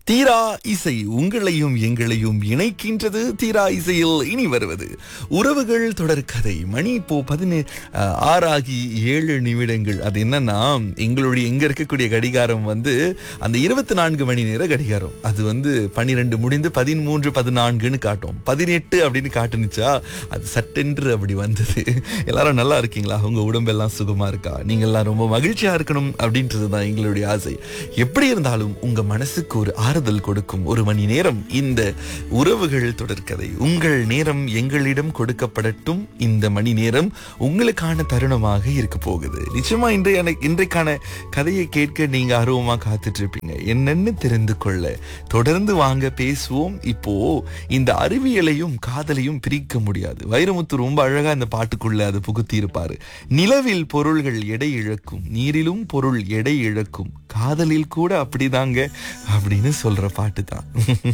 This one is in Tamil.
தீரா இசை உங்களையும் எங்களையும் இணைக்கின்றது தீரா இசையில் இனி வருவது உறவுகள் தொடர் கதை மணி இப்போ பதினே அஹ், ஆறாகி ஏழு நிமிடங்கள் அது என்னன்னா எங்களுடைய எங்க இருக்கக்கூடிய கடிகாரம் வந்து அந்த இருபத்தி நான்கு மணி நேர கடிகாரம் அது வந்து பன்னிரெண்டு முடிந்து பதிமூன்று பதினான்குன்னு காட்டும் பதினெட்டு அப்படின்னு காட்டுனுச்சா அது சட்டென்று அப்படி வந்தது எல்லாரும் நல்லா இருக்கீங்களா உங்க உடம்பெல்லாம் சுகமா இருக்கா நீங்க எல்லாம் ரொம்ப மகிழ்ச்சியா இருக்கணும் அப்படின்றது தான் எங்களுடைய ஆசை எப்படி இருந்தாலும் உங்க மனசுக்கு ஒரு ஆறுதல் கொடுக்கும் ஒரு மணி நேரம் இந்த உறவுகள் தொடர்கதை உங்கள் நேரம் எங்களிடம் கொடுக்கப்படட்டும் இந்த மணி நேரம் உங்களுக்கான தருணமாக இருக்க போகுது நிச்சயமா இன்றைய இன்றைக்கான கதையை கேட்க நீங்க ஆர்வமா காத்துட்டு இருப்பீங்க என்னன்னு தெரிந்து கொள்ள தொடர்ந்து வாங்க பேசுவோம் இப்போ இந்த அறிவியலையும் காதலையும் பிரிக்க முடியாது வைரமுத்து ரொம்ப அழகா இந்த பாட்டுக்குள்ள அதை புகுத்தி இருப்பாரு நிலவில் பொருள்கள் எடை இழக்கும் நீரிலும் பொருள் எடை இழக்கும் காதலில் கூட அப்படிதாங்க அப்படின்னு சொல்ற பாட்டு தான்